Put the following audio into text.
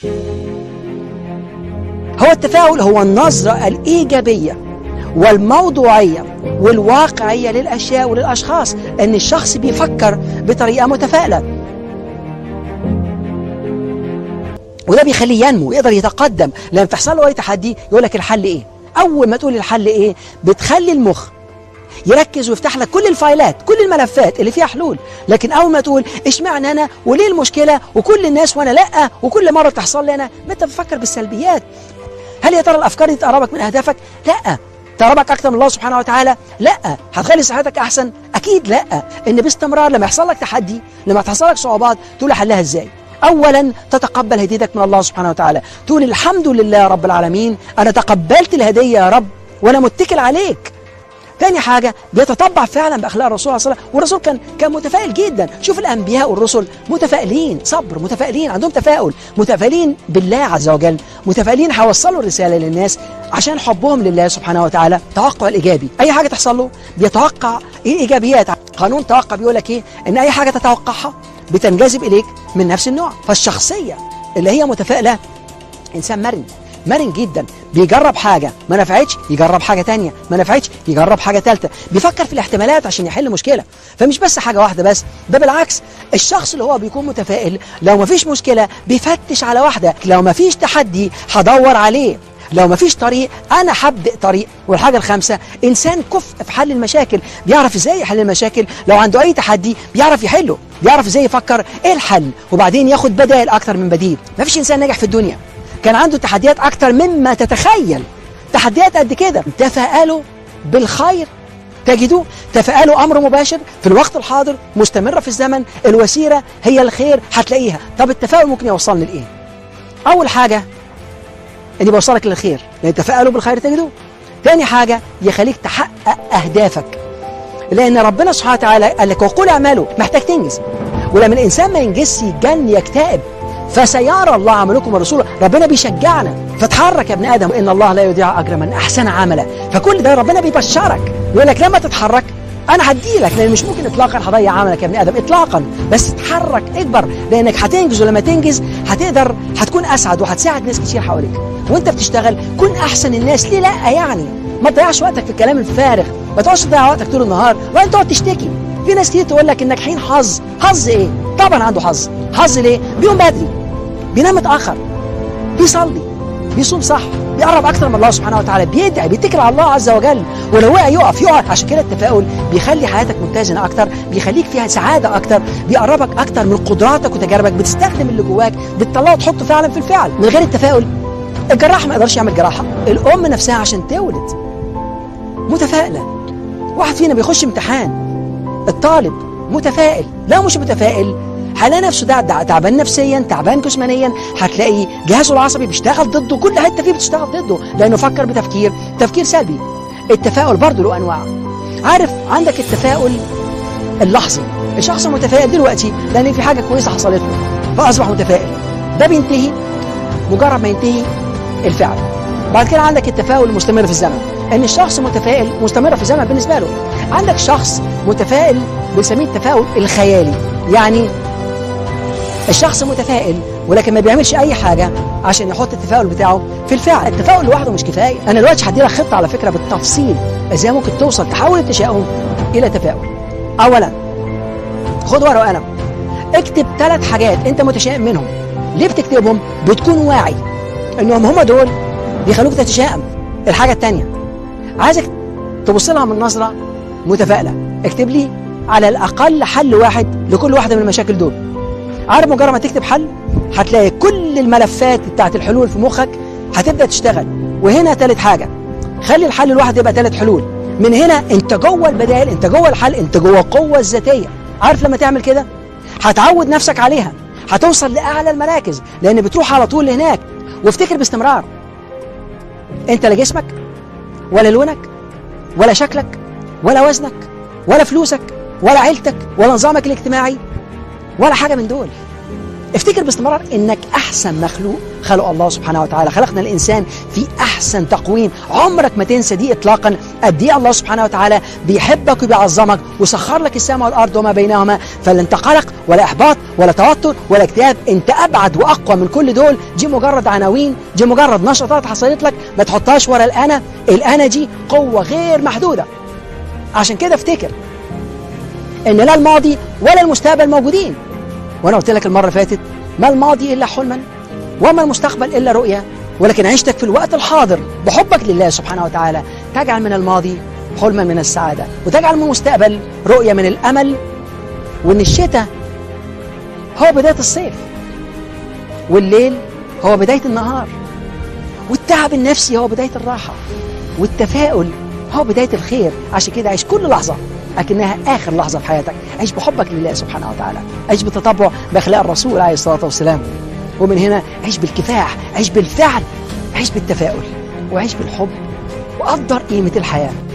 هو التفاؤل هو النظرة الإيجابية والموضوعية والواقعية للأشياء وللأشخاص أن الشخص بيفكر بطريقة متفائلة وده بيخليه ينمو يقدر يتقدم لما تحصل له أي تحدي يقول لك الحل إيه أول ما تقول الحل إيه بتخلي المخ يركز ويفتح لك كل الفايلات كل الملفات اللي فيها حلول لكن اول ما تقول اشمعنى انا وليه المشكله وكل الناس وانا لا وكل مره تحصل لي انا ما انت بتفكر بالسلبيات هل يا ترى الافكار دي تقربك من اهدافك لا تقربك اكتر من الله سبحانه وتعالى لا هتخلي صحتك احسن اكيد لا ان باستمرار لما يحصل لك تحدي لما تحصل لك صعوبات تقول حلها ازاي اولا تتقبل هديتك من الله سبحانه وتعالى تقول الحمد لله يا رب العالمين انا تقبلت الهديه يا رب وانا متكل عليك تاني حاجة بيتطبع فعلا بأخلاق الرسول صلى الله عليه وسلم والرسول كان كان متفائل جدا شوف الأنبياء والرسل متفائلين صبر متفائلين عندهم تفاؤل متفائلين بالله عز وجل متفائلين هيوصلوا الرسالة للناس عشان حبهم لله سبحانه وتعالى توقع الإيجابي أي حاجة تحصل له بيتوقع إيه الإيجابيات قانون توقع بيقول لك إيه إن أي حاجة تتوقعها بتنجذب إليك من نفس النوع فالشخصية اللي هي متفائلة إنسان مرن مرن جدا بيجرب حاجة ما نفعتش يجرب حاجة تانية ما نفعتش يجرب حاجة تالتة بيفكر في الاحتمالات عشان يحل مشكلة فمش بس حاجة واحدة بس ده بالعكس الشخص اللي هو بيكون متفائل لو ما فيش مشكلة بيفتش على واحدة لو ما فيش تحدي هدور عليه لو ما فيش طريق انا هبدا طريق والحاجه الخامسه انسان كفء في حل المشاكل بيعرف ازاي يحل المشاكل لو عنده اي تحدي بيعرف يحله بيعرف ازاي يفكر ايه الحل وبعدين ياخد بدائل اكتر من بديل ما فيش انسان ناجح في الدنيا كان عنده تحديات أكتر مما تتخيل تحديات قد كده تفائلوا بالخير تجدوه تفائلوا أمر مباشر في الوقت الحاضر مستمرة في الزمن الوسيلة هي الخير هتلاقيها طب التفاؤل ممكن يوصلني لإيه أول حاجة اللي بيوصلك للخير لأن تفائلوا بالخير تجدوه تاني حاجة يخليك تحقق أهدافك لأن ربنا سبحانه وتعالى قال لك وقول اعملوا محتاج تنجز ولما الإنسان ما ينجزش يجن يكتئب فسيرى الله عملكم ورسوله ربنا بيشجعنا فتحرك يا ابن ادم ان الله لا يضيع اجر من احسن عملا فكل ده ربنا بيبشرك يقول لك لما تتحرك انا هدي لك لان مش ممكن اطلاقا هضيع عملك يا ابن ادم اطلاقا بس اتحرك اكبر لانك هتنجز ولما تنجز هتقدر هتكون اسعد وهتساعد ناس كتير حواليك وانت بتشتغل كن احسن الناس ليه لا يعني ما تضيعش وقتك في الكلام الفارغ ما تقعدش تضيع وقتك طول النهار ولا تقعد تشتكي في ناس كتير تقول لك انك حين حظ حظ ايه طبعا عنده حظ حظ ليه بيقوم بدري بينام متاخر بيصلي بيصوم صح بيقرب اكتر من الله سبحانه وتعالى بيدعي بيتكل على الله عز وجل ولو وقع يقف يقع عشان كده التفاؤل بيخلي حياتك متزنه اكتر بيخليك فيها سعاده اكتر بيقربك اكتر من قدراتك وتجاربك بتستخدم اللي جواك بتطلعه تحطه فعلا في الفعل من غير التفاؤل الجراح ما يقدرش يعمل جراحه الام نفسها عشان تولد متفائله واحد فينا بيخش امتحان الطالب متفائل لا مش متفائل هلاقي نفسه ده تعبان نفسيا تعبان جسمانيا هتلاقي جهازه العصبي بيشتغل ضده كل حته فيه بتشتغل ضده لانه فكر بتفكير تفكير سلبي التفاؤل برضه له انواع عارف عندك التفاؤل اللحظي الشخص متفائل دلوقتي لان في حاجه كويسه حصلت له فاصبح متفائل ده بينتهي مجرد ما ينتهي الفعل بعد كده عندك التفاؤل المستمر في الزمن ان الشخص متفائل مستمر في الزمن بالنسبه له عندك شخص متفائل بنسميه التفاؤل الخيالي يعني الشخص متفائل ولكن ما بيعملش اي حاجه عشان يحط التفاؤل بتاعه في الفعل التفاؤل لوحده مش كفايه انا دلوقتي هدي لك خطه على فكره بالتفصيل ازاي ممكن توصل تحول التشاؤم الى تفاؤل اولا خد ورقه وقلم اكتب ثلاث حاجات انت متشائم منهم ليه بتكتبهم بتكون واعي انهم هم دول بيخلوك تتشائم الحاجه الثانيه عايزك تبص لها من نظره متفائله اكتب لي على الاقل حل واحد لكل واحده من المشاكل دول عارف مجرد ما تكتب حل هتلاقي كل الملفات بتاعت الحلول في مخك هتبدا تشتغل وهنا ثالث حاجه خلي الحل الواحد يبقى ثلاث حلول من هنا انت جوه البدائل انت جوه الحل انت جوه القوه الذاتيه عارف لما تعمل كده هتعود نفسك عليها هتوصل لاعلى المراكز لان بتروح على طول لهناك وافتكر باستمرار انت لا جسمك ولا لونك ولا شكلك ولا وزنك ولا فلوسك ولا عيلتك ولا نظامك الاجتماعي ولا حاجه من دول افتكر باستمرار انك احسن مخلوق خلق الله سبحانه وتعالى خلقنا الانسان في احسن تقويم عمرك ما تنسى دي اطلاقا قد ايه الله سبحانه وتعالى بيحبك وبيعظمك وسخر لك السماء والارض وما بينهما فلا انت قلق ولا احباط ولا توتر ولا اكتئاب انت ابعد واقوى من كل دول دي مجرد عناوين دي مجرد نشاطات حصلت لك ما تحطهاش ورا الانا الانا دي قوه غير محدوده عشان كده افتكر ان لا الماضي ولا المستقبل موجودين وانا قلت لك المره اللي فاتت ما الماضي الا حلما وما المستقبل الا رؤيا ولكن عيشتك في الوقت الحاضر بحبك لله سبحانه وتعالى تجعل من الماضي حلما من السعاده وتجعل من المستقبل رؤيه من الامل وان الشتاء هو بدايه الصيف والليل هو بدايه النهار والتعب النفسي هو بدايه الراحه والتفاؤل هو بدايه الخير عشان كده عيش كل لحظه لكنها آخر لحظة في حياتك عيش بحبك لله سبحانه وتعالى عيش بتطبع بأخلاق الرسول عليه الصلاة والسلام ومن هنا عيش بالكفاح عيش بالفعل عيش بالتفاؤل وعيش بالحب وقدر قيمة الحياة